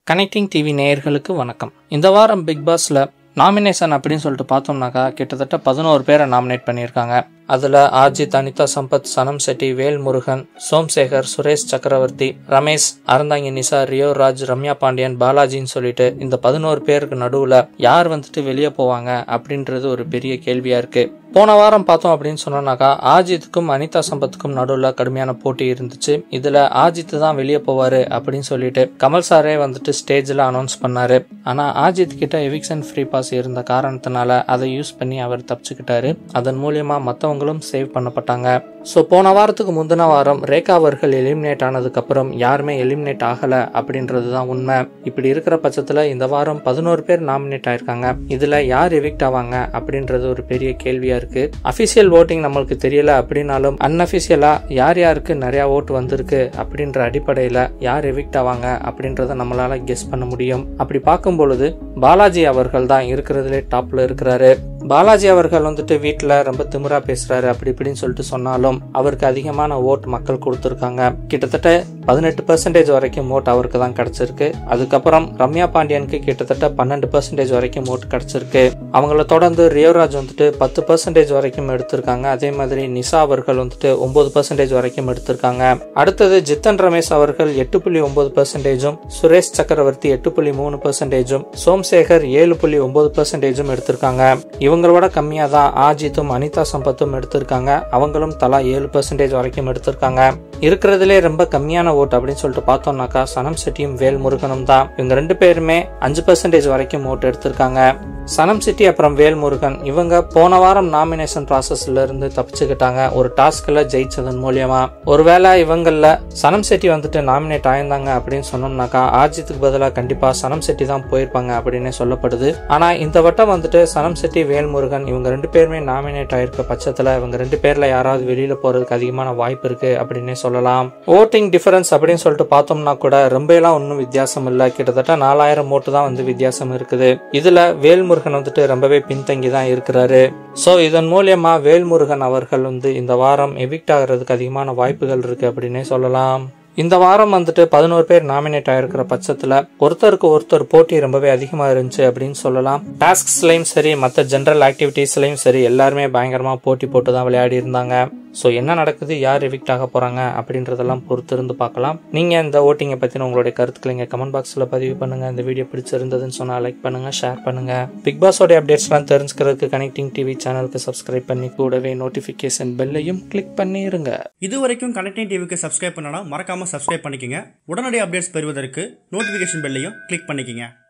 connecting TV நேயர்களுக்கு வணக்கம் இந்த வாரம் பிக் பாஸ்ல நாமினேஷன் அப்படின்னு சொல்லிட்டு பார்த்தோம்னாக்கா கிட்டத்தட்ட பதினோரு பேரை நாமினேட் பண்ணியிருக்காங்க அதில் ஆர்ஜித் அனிதா சம்பத் சனம் செட்டி வேல் முருகன் சோம்சேகர் சுரேஷ் சக்கரவர்த்தி ரமேஷ் அறந்தாங்கி நிசா ரியோ ராஜ் ரம்யா பாண்டியன் பாலாஜின்னு சொல்லிட்டு இந்த பதினோரு பேருக்கு நடுவில் யார் வந்துட்டு வெளியே போவாங்க அப்படின்றது ஒரு பெரிய கேள்வியா இருக்கு போன வாரம் பார்த்தோம் அப்படின்னு சொன்னோம்னாக்கா ஆஜித்துக்கும் அனிதா சம்பத்துக்கும் நடுவில் கடுமையான போட்டி இருந்துச்சு இதில் ஆஜித் தான் வெளியே போவாரு அப்படின்னு சொல்லிட்டு கமல் சாரே வந்துட்டு ஸ்டேஜில் அனௌன்ஸ் பண்ணாரு ஆனால் ஆஜித் கிட்ட எவிக்ஷன் ஃப்ரீ பாஸ் இருந்த காரணத்தினால அதை யூஸ் பண்ணி அவர் தப்பிச்சுக்கிட்டாரு அதன் மூலியமா மற்றவங்களும் சேவ் பண்ணப்பட்டாங்க ஸோ போன வாரத்துக்கு முந்தின வாரம் ரேகா அவர்கள் எலிமினேட் ஆனதுக்கப்புறம் யாருமே எலிமினேட் ஆகலை அப்படின்றது தான் உண்மை இப்படி இருக்கிற பட்சத்தில் இந்த வாரம் பதினோரு பேர் நாமினேட் ஆயிருக்காங்க இதில் யார் எவிக்ட் ஆவாங்க அப்படின்றது ஒரு பெரிய கேள்வியாக இருக்கு அஃபிஷியல் ஓட்டிங் நம்மளுக்கு தெரியல அப்படின்னாலும் அன்அஃபிஷியலாக யார் யாருக்கு நிறையா ஓட்டு வந்திருக்கு அப்படின்ற அடிப்படையில் யார் எவிக்ட் ஆவாங்க அப்படின்றத நம்மளால கெஸ் பண்ண முடியும் அப்படி பார்க்கும் பொழுது பாலாஜி அவர்கள் தான் இருக்கிறதுலே டாப்ல இருக்கிறாரு பாலாஜி அவர்கள் வந்துட்டு வீட்டில் ரொம்ப திமிரா பேசுறாரு அப்படி இப்படின்னு சொல்லிட்டு சொன்னாலும் அவருக்கு அதிகமான ஓட் மக்கள் கொடுத்துருக்காங்க கிட்டத்தட்ட பதினெட்டு பெர்சன்டேஜ் வரைக்கும் ஓட் அவருக்கு தான் கிடைச்சிருக்கு அதுக்கப்புறம் ரம்யா பாண்டியனுக்கு கிட்டத்தட்ட பன்னெண்டு பெர்சன்டேஜ் வரைக்கும் ஓட் கிடைச்சிருக்கு அவங்கள தொடர்ந்து ரியோராஜ் வந்துட்டு பத்து பெர்சன்டேஜ் வரைக்கும் எடுத்திருக்காங்க அதே மாதிரி நிசா அவர்கள் வந்துட்டு ஒன்பது பெர்சன்டேஜ் வரைக்கும் எடுத்திருக்காங்க அடுத்தது ஜித்தன் ரமேஷ் அவர்கள் எட்டு புள்ளி ஒன்பது பெர்சன்டேஜும் சுரேஷ் சக்கரவர்த்தி எட்டு புள்ளி மூணு பெர்சன்டேஜும் சோம்சேகர் ஏழு புள்ளி ஒன்பது பெர்சன்டேஜும் எடுத்திருக்காங்க இவங்களோட கம்மியாக தான் ஆஜித்தும் அனிதா சம்பத்தும் எடுத்திருக்காங்க அவங்களும் தலா ஏழு பெர்சன்டேஜ் வரைக்கும் எடுத்திருக்காங்க இருக்கிறதுலே ரொம்ப கம்மியான ஓட் அப்படின்னு சொல்லிட்டு பார்த்தோம்னாக்கா சனம் செட்டியும் வேல் முருகனும் தான் இவங்க ரெண்டு பேருமே அஞ்சு பெர்சன்டேஜ் வரைக்கும் ஓட் எடுத்திருக்காங்க சனம் சிட்டி அப்புறம் வேல் முருகன் இவங்க போன வாரம் நாமினேஷன் ப்ராசஸ்ல இருந்து தப்பிச்சுக்கிட்டாங்க ஒரு டாஸ்க்ல ஜெயிச்சதன் மூலியமா ஒருவேளை இவங்கள சனம் செட்டி வந்துட்டு நாமினேட் ஆயிருந்தாங்க அப்படின்னு சொன்னோம்னாக்கா ஆர்ஜித்துக்கு பதிலாக கண்டிப்பா சனம் செட்டி தான் போயிருப்பாங்க அப்படின்னு சொல்லப்படுது ஆனா இந்த வட்டம் வந்துட்டு சனம் செட்டி வேல் முருகன் இவங்க ரெண்டு பேருமே நாமினேட் ஆயிருக்க பட்சத்துல இவங்க ரெண்டு பேர்ல யாராவது வெளியில போறதுக்கு அதிகமான வாய்ப்பு இருக்கு அப்படின்னே சொல்லலாம் ஓட்டிங் டிஃபரன்ஸ் அப்படின்னு சொல்லிட்டு பார்த்தோம்னா கூட ரொம்ப எல்லாம் ஒன்றும் வித்தியாசம் இல்லை கிட்டத்தட்ட நாலாயிரம் ஓட்டு தான் வந்து வித்தியாசம் இருக்குது இதுல வேல் வேல்முருகன் வந்துட்டு ரொம்பவே பின்தங்கி தான் இருக்கிறாரு ஸோ இதன் மூலியமா வேல்முருகன் அவர்கள் வந்து இந்த வாரம் எவிக்ட் ஆகிறதுக்கு அதிகமான வாய்ப்புகள் இருக்கு அப்படின்னே சொல்லலாம் இந்த வாரம் வந்துட்டு பதினோரு பேர் நாமினேட் ஆயிருக்கிற பட்சத்துல ஒருத்தருக்கு ஒருத்தர் போட்டி ரொம்பவே அதிகமா இருந்துச்சு அப்படின்னு சொல்லலாம் டாஸ்க்ஸ்லயும் சரி மற்ற ஜென்ரல் ஆக்டிவிட்டீஸ்லயும் சரி எல்லாருமே பயங்கரமா போட்டி போட்டு தான் விளையாடி இருந்தாங்க ஸோ என்ன நடக்குது யார் எவிக்ட் ஆக போறாங்க அப்படின்றதெல்லாம் பொறுத்து இருந்து பார்க்கலாம் நீங்க இந்த ஓட்டிங்கை பத்தின உங்களுடைய கருத்துக்களை இங்க கமெண்ட் பாக்ஸ்ல பதிவு பண்ணுங்க இந்த வீடியோ பிடிச்சிருந்ததுன்னு சொன்னா லைக் பண்ணுங்க ஷேர் பண்ணுங்க பிக் பாஸோட அப்டேட்ஸ்லாம் தெரிஞ்சுக்கிறதுக்கு கனெக்டிங் டிவி சேனலுக்கு சப்ஸ்கிரைப் பண்ணி கூடவே நோட்டிபிகேஷன் பெல்லையும் கிளிக் பண்ணிருங்க இது வரைக்கும் கனெக்டிங் டிவிக்கு சப்ஸ்கிரைப் பண்ணனா மறக்காம சப்ஸ்கிரைப் பண்ணிக்கங்க உடனடி அப்டேட்ஸ் பெறுவதற்கு நோட்டிஃபிகேஷன் பெல்லையும் கிளிக் பண்ணிக்கங்க